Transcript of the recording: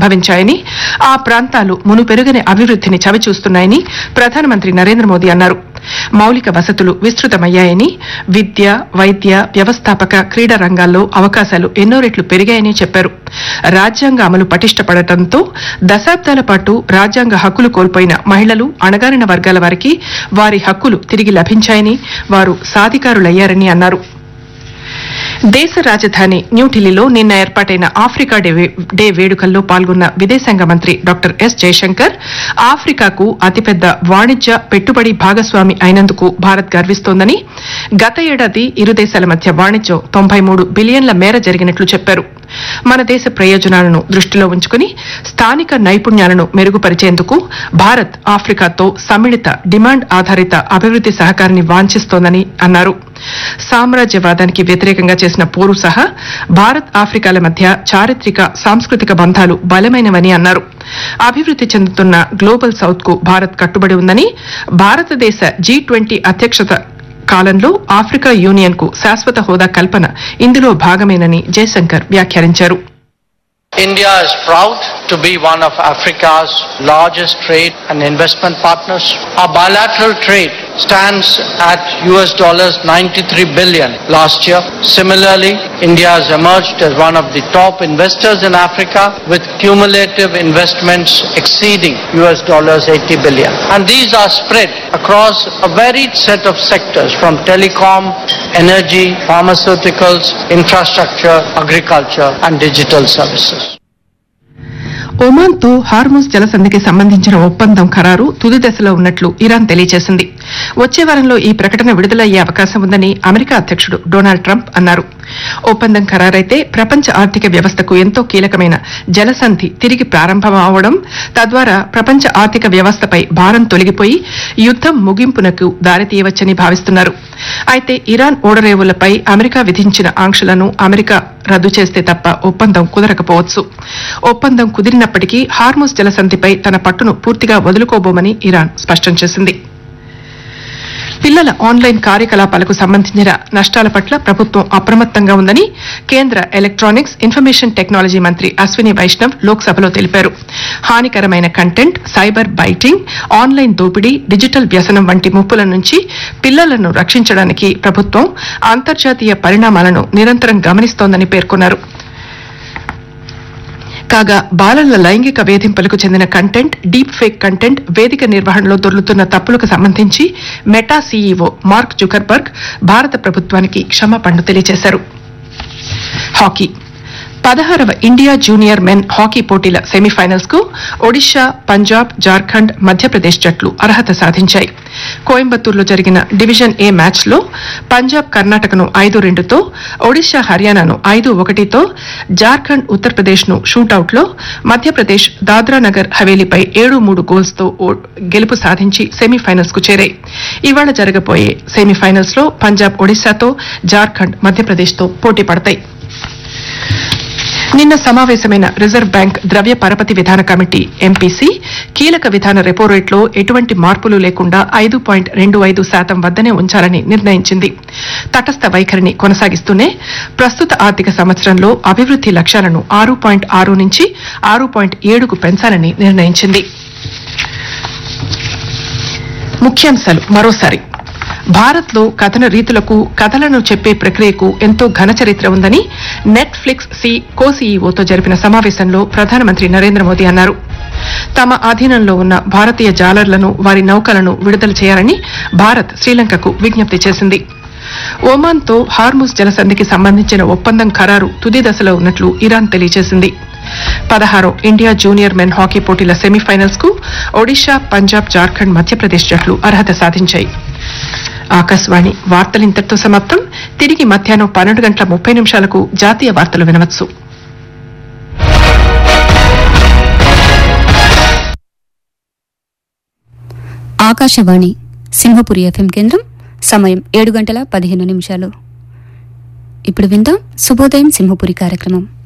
సంభవించాయని ఆ ప్రాంతాలు మునుపెరుగని అభివృద్ధిని చవిచూస్తున్నాయని ప్రధానమంత్రి నరేంద్ర మోదీ అన్నారు మౌలిక వసతులు విస్తృతమయ్యాయని విద్య వైద్య వ్యవస్థాపక క్రీడా రంగాల్లో అవకాశాలు ఎన్నో రెట్లు పెరిగాయని చెప్పారు రాజ్యాంగ అమలు పటిష్టపడటంతో దశాబ్దాల పాటు రాజ్యాంగ హక్కులు కోల్పోయిన మహిళలు అణగారిన వర్గాల వారికి వారి హక్కులు తిరిగి లభించాయని వారు సాధికారులయ్యారని అన్నారు దేశ రాజధాని న్యూఢిల్లీలో నిన్న ఏర్పాటైన ఆఫ్రికా డే వే- డే వేడుకల్లో పాల్గొన్న విదేశాంగ మంత్రి డాక్టర్ ఎస్ జయశంకర్ ఆఫ్రికాకు అతిపెద్ద వాణిజ్య పెట్టుబడి భాగస్వామి అయినందుకు భారత్ గర్విస్తోందని గత ఏడాది ఇరు దేశాల మధ్య వాణిజ్యం తొంభై మూడు బిలియన్ల మేర జరిగినట్లు చెప్పారు మన దేశ ప్రయోజనాలను దృష్టిలో ఉంచుకుని స్థానిక నైపుణ్యాలను మెరుగుపరిచేందుకు భారత్ ఆఫ్రికాతో సమ్మిళిత డిమాండ్ ఆధారిత అభివృద్ది సహకారాన్ని వాంఛిస్తోందని అన్నారు సామ్రాజ్యవాదానికి వ్యతిరేకంగా చేసిన పోరు సహా భారత్ ఆఫ్రికాల మధ్య చారిత్రక సాంస్కృతిక బంధాలు బలమైనవని అన్నారు అభివృద్ది చెందుతున్న గ్లోబల్ సౌత్ కు భారత్ కట్టుబడి ఉందని భారతదేశ జీ ట్వంటీ అధ్యక్షత కాలంలో ఆఫ్రికా యూనియన్ కు శాశ్వత హోదా కల్పన ఇందులో భాగమేనని జయశంకర్ వ్యాఖ్యానించారు India is proud to be one of Africa's largest trade and investment partners. Our bilateral trade stands at US dollars 93 billion last year. Similarly, India has emerged as one of the top investors in Africa with cumulative investments exceeding US dollars 80 billion. And these are spread across a varied set of sectors from telecom, energy, pharmaceuticals, infrastructure, agriculture and digital services. Oman తో Hormuz జలసంధికి సంబంధించిన ఒప్పందం ఖరారు తుది దశలో ఉన్నట్లు Iran తెలియజేసింది వచ్చే వారంలో ఈ ప్రకటన విడుదలయ్యే అవకాశం ఉందని అమెరికా అధ్యక్షుడు డొనాల్డ్ ట్రంప్ అన్నారు ఒప్పందం ఖరారైతే ప్రపంచ ఆర్థిక వ్యవస్థకు ఎంతో కీలకమైన జలసంధి తిరిగి ప్రారంభమవడం తద్వారా ప్రపంచ ఆర్థిక వ్యవస్థపై భారం తొలగిపోయి యుద్దం ముగింపునకు దారితీయవచ్చని భావిస్తున్నారు అయితే ఇరాన్ ఓడరేవులపై అమెరికా విధించిన ఆంక్షలను అమెరికా రద్దు చేస్తే తప్ప ఒప్పందం కుదరకపోవచ్చు ఒప్పందం కుదిరినప్పటికీ హార్ముజ్ జలసంధిపై తన పట్టును పూర్తిగా వదులుకోబోమని ఇరాన్ స్పష్టం చేసింది పిల్లల ఆన్లైన్ కార్యకలాపాలకు సంబంధించిన నష్టాల పట్ల ప్రభుత్వం అప్రమత్తంగా ఉందని కేంద్ర ఎలక్ట్రానిక్స్ ఇన్ఫర్మేషన్ టెక్నాలజీ మంత్రి అశ్విని వైష్ణవ్ లోక్సభలో తెలిపారు హానికరమైన కంటెంట్ సైబర్ బైటింగ్ ఆన్లైన్ దోపిడీ డిజిటల్ వ్యసనం వంటి ముప్పుల నుంచి పిల్లలను రక్షించడానికి ప్రభుత్వం అంతర్జాతీయ పరిణామాలను నిరంతరం గమనిస్తోందని పేర్కొన్నారు కాగా బాలల లైంగిక వేధింపులకు చెందిన కంటెంట్ డీప్ ఫేక్ కంటెంట్ వేదిక నిర్వహణలో దొర్లుతున్న తప్పులకు సంబంధించి మెటా సీఈఓ మార్క్ జుకర్బర్గ్ భారత ప్రభుత్వానికి క్షమాపణలు తెలియజేశారు హాకీ పదహారవ ఇండియా జూనియర్ మెన్ హాకీ పోటీల సెమీఫైనల్స్ కు ఒడిషా పంజాబ్ జార్ఖండ్ మధ్యప్రదేశ్ జట్లు అర్హత సాధించాయి కోయంబత్తూరులో జరిగిన డివిజన్ ఏ మ్యాచ్ లో పంజాబ్ కర్ణాటకను ఐదు రెండుతో ఒడిషా హర్యానాను ఐదు ఒకటితో జార్ఖండ్ ఉత్తరప్రదేశ్ ను షూటౌట్ లో మధ్యప్రదేశ్ దాద్రా నగర్ హవేలీపై ఏడు మూడు గోల్స్ తో ఓ- గెలుపు సాధించి సెమీఫైనల్స్ కు చేరాయి ఇవాళ జరగబోయే సెమీఫైనల్స్ లో పంజాబ్ ఒడిశాతో జార్ఖండ్ మధ్యప్రదేశ్ తో పోటీ పడతాయి నిన్న సమావేశమైన రిజర్వ్ బ్యాంక్ ద్రవ్య పరపతి విధాన కమిటీ ఎంపీసీ కీలక విధాన రెపో రేట్లో ఎటువంటి మార్పులు లేకుండా ఐదు పాయింట్ రెండు ఐదు శాతం వద్దనే ఉంచాలని నిర్ణయించింది తటస్థ వైఖరిని కొనసాగిస్తూనే ప్రస్తుత ఆర్థిక సంవత్సరంలో అభివృద్ది లక్ష్యాలను ఆరు పాయింట్ ఆరు నుంచి ఆరు పాయింట్ ఏడుకు పెంచాలని నిర్ణయించింది ముఖ్యాంశాలు మరోసారి భారత్లో కథన రీతులకు కథలను చెప్పే ప్రక్రియకు ఎంతో ఘన చరిత్ర ఉందని నెట్ఫ్లిక్స్ సి కో సీఈఓతో జరిపిన సమావేశంలో ప్రధానమంత్రి నరేంద్ర మోదీ అన్నారు తమ ఆధీనంలో ఉన్న భారతీయ జాలర్లను వారి నౌకలను విడుదల చేయాలని భారత్ శ్రీలంకకు విజ్ఞప్తి చేసింది ఒమాన్తో హార్ముస్ జలసంధికి సంబంధించిన ఒప్పందం ఖరారు తుది దశలో ఉన్నట్లు ఇరాన్ తెలియజేసింది పదహారో ఇండియా జూనియర్ మెన్ హాకీ పోటీల సెమీఫైనల్స్ కు ఒడిషా పంజాబ్ జార్ఖండ్ మధ్యప్రదేశ్ జట్లు అర్హత సాధించాయి ఆకాశవాణి వార్తలు ఇంతటితో సమాప్తం తిరిగి మధ్యాహ్నం పన్నెండు గంటల ముప్పై నిమిషాలకు జాతీయ వార్తలు వినవచ్చు ఆకాశవాణి సింహపురి ఎఫ్ఎం కేంద్రం సమయం ఏడు గంటల పదిహేను నిమిషాలు ఇప్పుడు విందాం శుభోదయం సింహపురి కార్యక్రమం